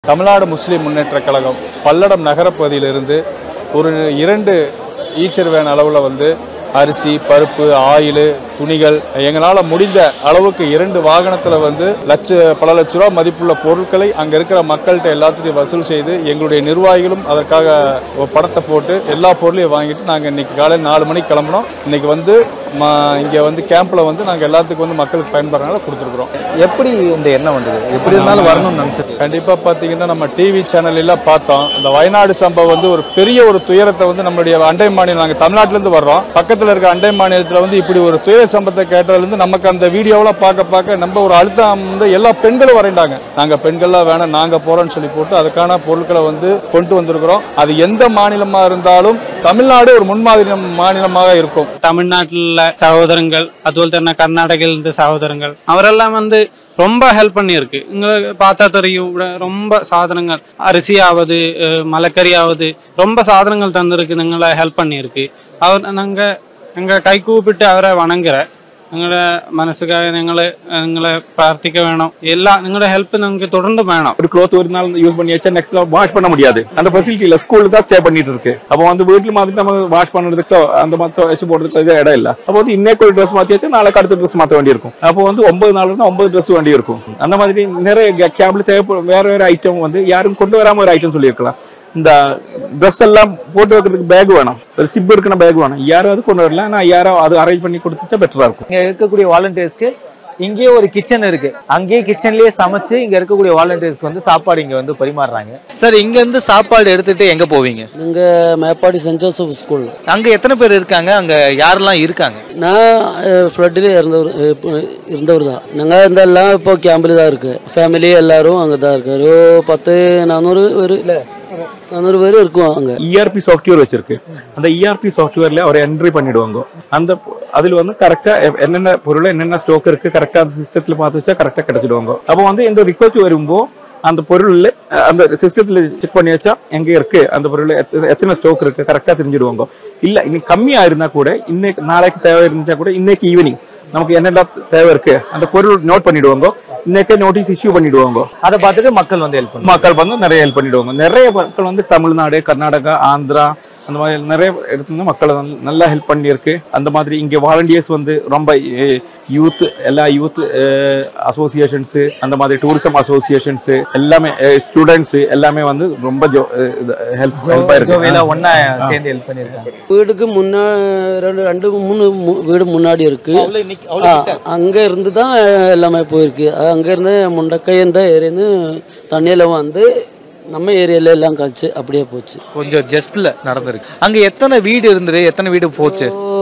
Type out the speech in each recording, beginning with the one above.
தமிழ்நாடு முஸ்லீம் முன்னேற்றக் கழகம் பல்லடம் நகரப்பகுதியிலிருந்து ஒரு இரண்டு ஈச்சர் வேன் அளவில் வந்து அரிசி பருப்பு ஆயில் துணிகள் எங்களால் முடிந்த அளவுக்கு இரண்டு வாகனத்தில் வந்து லட்ச பல லட்ச ரூபா மதிப்புள்ள பொருட்களை அங்கே இருக்கிற மக்கள்கிட்ட எல்லாத்தையும் வசூல் செய்து எங்களுடைய நிர்வாகிகளும் அதற்காக ஒரு படத்தை போட்டு எல்லா பொருளையும் வாங்கிட்டு நாங்கள் இன்னைக்கு காலையில் நாலு மணிக்கு கிளம்புனோம் இன்னைக்கு வந்து இங்கே வந்து கேம்பில் வந்து நாங்கள் எல்லாத்துக்கும் வந்து மக்களுக்கு பயன்படுறதுனால கொடுத்துருக்குறோம் எப்படி இந்த எண்ணம் வந்தது எப்படி இருந்தாலும் வரணும்னு நினைச்சது கண்டிப்பாக பார்த்தீங்கன்னா நம்ம டிவி சேனல்லாம் பார்த்தோம் அந்த வயநாடு சம்பவம் வந்து ஒரு பெரிய ஒரு துயரத்தை வந்து நம்மளுடைய அண்டை மாநிலம் நாங்கள் தமிழ்நாட்டிலேருந்து வர்றோம் பக்கத்தில் இருக்க அண்டை மாநிலத்தில் வந்து இப்படி ஒரு துயர சம்பவத்தை கேட்டதுலேருந்து நமக்கு அந்த வீடியோவெல்லாம் பார்க்க பார்க்க நம்ம ஒரு அழுத்தம் வந்து எல்லா பெண்களும் வரைண்டாங்க நாங்கள் பெண்கள்லாம் வேணாம் நாங்கள் போகிறோம்னு சொல்லி போட்டு அதுக்கான பொருட்களை வந்து கொண்டு வந்திருக்கிறோம் அது எந்த மாநிலமாக இருந்தாலும் தமிழ்நாடு ஒரு முன்மாதிரி மாநிலமாக இருக்கும் തമിഴ്നാട്ടിലുള്ള സഹോദരങ്ങൾ അതുപോലെ തന്നെ കർണാടകയിൽ இருந்த சகோதரங்கள் அவரெல்லாம் வந்து ரொம்ப ஹெல்ப் பண்ணியிருக்கு உங்களுக்கு பார்த்தா தெரியும் ഇവിടെ ரொம்ப சாதனங்கள் அரிசியாவது அஹ், மலைக்கறியாவது ரொம்ப சாதனங்கள் தந்திருக்கு നിങ്ങളെ ஹெல்ப் பண்ணியிருக்கு அவர் நாங்க எங்க கை கூப்பிட்டு அவரை வணங்குற നിങ്ങളുടെ മനസ്സുകാരെ നിങ്ങൾ നിങ്ങളെ പ്രാർത്ഥിക്ക വേണം എല്ലാ നിങ്ങളുടെ ഹെൽപ്പ് നിങ്ങൾക്ക് തുടർന്ന് വേണം ஒரு க்ளோத் ஒரு நாள் யூஸ் பண்ணி வச்சா நெக்ஸ்ட் வாஷ் பண்ண முடியாது அந்த ஃபெசிலிட்டியில ஸ்கூல்ல தான் ஸ்டே பண்ணிட்டு இருக்கு அப்போ வந்து வீட்டுல மாதிரி நம்ம வாஷ் பண்ணுறதுக்கு அந்த மாதிரி வச்சு போடுறதுக்கு இது இடம் இல்ல அப்போ வந்து இன்னைக்கு ஒரு ட்ரெஸ் மாத்தி வச்சு நாளைக்கு அடுத்த ட்ரெஸ் மாத்த வேண்டியிருக்கும் அப்போ வந்து ஒன்பது நாள் இருந்தா ஒன்பது ட்ரெஸ் வேண்டி இருக்கும் அந்த மாதிரி நிறைய கேப்ல தேவைப்படும் வேற வேற ஐட்டம் வந்து யாரும் கொண்டு வராம ஒரு ஐட்டம் சொல்லியிருக்கலாம் இந்த ட்ரெஸ் எல்லாம் போட்டு வைக்கிறதுக்கு பேக் வேணும் ஒரு சிப் இருக்கிற பேக் வேணும் யாரும் அது கொண்டு வரல நான் யாரோ அது அரேஞ்ச் பண்ணி கொடுத்துச்சா பெட்டரா இருக்கும் இங்க இருக்கக்கூடிய வாலண்டியர்ஸ்க்கு இங்கேயே ஒரு கிச்சன் இருக்கு அங்கேயே கிச்சன்லயே சமைச்சு இங்க இருக்கக்கூடிய வாலண்டியர்ஸ்க்கு வந்து சாப்பாடு இங்க வந்து பரிமாறுறாங்க சார் இங்க இருந்து சாப்பாடு எடுத்துட்டு எங்க போவீங்க இங்கே மேப்பாடி சென்ட் ஜோசப் ஸ்கூல் அங்க எத்தனை பேர் இருக்காங்க அங்க யாரெல்லாம் இருக்காங்க நான் ஃப்ளட்டில் இருந்தவர் அஹ், இப்போ இருந்தவர் தான் நாங்கள் இந்த எல்லாம் இப்போ கேம்பில் தான் இருக்கு ஃபேமிலி எல்லாரும் அங்கே தான் இருக்கு ஒரு பத்து நானூறு ஒரு இல்லை நானூறு பேர் இருக்கும் அங்கே இஆர்பி சாஃப்ட்வேர் வச்சிருக்கு அந்த இஆர்பி சாஃப்ட்வேர்ல அவர் என்ட்ரி பண்ணிடுவாங்க அந்த அதுல வந்து கரெக்டா என்னென்ன பொருள் என்னென்ன ஸ்டாக் இருக்கு கரெக்டா அந்த சிஸ்டத்துல பார்த்து வச்சா கரெக்டா கிடைச்சிடுவாங்க அப்போ வந்து இந்த ரிக்வஸ்ட் வரும்போ அந்த பொருள்ல அஹ், அந்த சிஸ்டத்துல செக் பண்ணி வச்சா எங்க இருக்கு அந்த பொருள் எத்த- எத்தனை ஸ்டாக் இருக்கு கரெக்டா தெரிஞ்சிடுவாங்க இல்ல இன்னைக்கு கம்மியா இருந்தா கூட இன்னைக்கு நாளைக்கு தேவை இருந்தா கூட இன்னைக்கு ஈவினிங் நமக்கு என்னென்ன தேவை இருக்கு அந்த பொருள் நோட் பண்ணிடுவாங்க இன்னைக்கே நோட்டீஸ் இஷ்யூ பண்ணிடுவாங்க அதை பார்த்துட்டு மக்கள் வந்து ஹெல்ப் பண்ணுவாங்க மக்கள் வந்து நிறைய ஹெல்ப் பண்ணிடுவாங்க நிறைய மக்கள் வந்து தமிழ்நாடு கர்நாடகா ஆந்திரா அந்த மாதிரி நிறைய இடத்துல இருந்து மக்கள் வந்து நல்லா ஹெல்ப் பண்ணியிருக்கு அந்த மாதிரி இங்கே வாலண்டியர்ஸ் வந்து ரொம்ப யூத் எல்லா யூத் அசோசியேஷன்ஸு அந்த மாதிரி டூரிசம் அசோசியேஷன்ஸு எல்லாமே ஸ்டூடெண்ட்ஸ் எல்லாமே வந்து ரொம்ப ஹெல்ப் ஹெல்ப்பாக ஜோவியெல்லாம் இருக்கு ஒண்ணா சேர்ந்து ஹெல்ப் பண்ணிருக்காங்க வீடுக்கு முன்னா ரெண்டு ரெண்டு மூணு மு- வீடு முன்னாடி இருக்கு அவ்வளவு நிக்க- அவ்வளவு ஆ, அங்க இருந்து தான் எல்லாமே போயிருக்கு அங்க இருந்து முண்டக்கை இந்த ஏரியிருந்து தண்ணியில வந்து நம்ம ஏரியால எல்லாம் கழிச்சு அப்படியே போச்சு கொஞ்சம் ஜஸ்ட்ல நடந்திருக்கு அங்க எத்தனை வீடு இருந்தது எத்தனை வீடு போச்சு ஓ,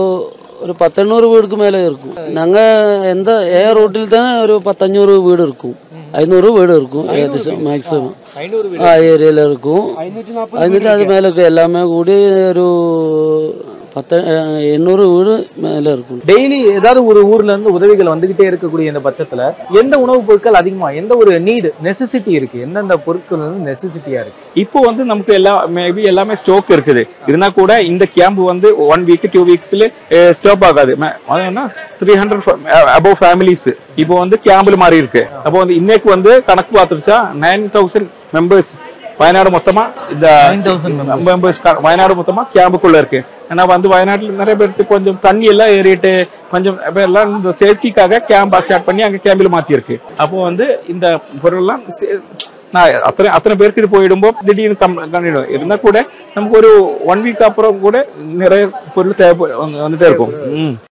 ஒரு பத்தெண்ணூறு வீடுக்கு மேலே இருக்கும் நாங்கள் எந்த ஏ ரோட்டில் தான் ஒரு பத்தஞ்சூறு வீடு இருக்கும் ஐநூறு வீடு இருக்கும் ஏகദേശம் மேக்ஸிமம் ஆ ஏரியாவில் இருக்கும் ஐநூற்றி அது மேலே இருக்கும் எல்லாமே கூடி ஒரு பத்து அஹ், எண்ணூறு வீடு மேலே இருக்கும் டெய்லி ஏதாவது ஒரு ஊர்ல இருந்து உதவிகள் வந்துகிட்டே இருக்கக்கூடிய இந்த பட்சத்துல எந்த உணவுப் பொருட்கள் அதிகமா எந்த ஒரு நீடு நெசசிட்டி இருக்கு எந்தெந்த பொருட்கள் வந்து நெசசிட்டியா இருக்கு இப்போ வந்து நமக்கு எல்லா மேபி எல்லாமே ஸ்டாக் இருக்குது இருந்தா கூட இந்த கேம்ப் வந்து ஒன் வீக் டூ வீக்ஸ்ல ஸ்டாப் ஆகாது த்ரீ ஹண்ட்ரட் அபவ் ஃபேமிலிஸ் இப்போ வந்து கேம்பில் மாறி இருக்கு அப்போ வந்து இன்னைக்கு வந்து கணக்கு பார்த்துருச்சா நைன் தௌசண்ட் மெம்பர்ஸ் வயநாடு மொத்தமா இந்த 9,000 மெம்பர்ஸ் வயநாடு மொத்தமா கேம்புக்குள்ள இருக்கு ஏன்னா வந்து வயநாட்டில் நிறைய பேருக்கு கொஞ்சம் தண்ணி எல்லாம் ஏறிட்டு கொஞ்சம் எல்லாம் இந்த சேஃப்டிக்காக கேம்பா ஸ்டார்ட் பண்ணி அங்க கேம்பில் மாத்தி இருக்கு அப்போ வந்து இந்த பொருள்லாம் சே- நான் அத்தனை அத்தனை பேருக்கு இது போயிடும்போ திடீர்னு கம் கண்டிடும் இருந்தா கூட நமக்கு ஒரு ஒன் வீக் அப்புறம் கூட நிறைய பொருள் தேவை வந்துட்டே இருக்கும் ம்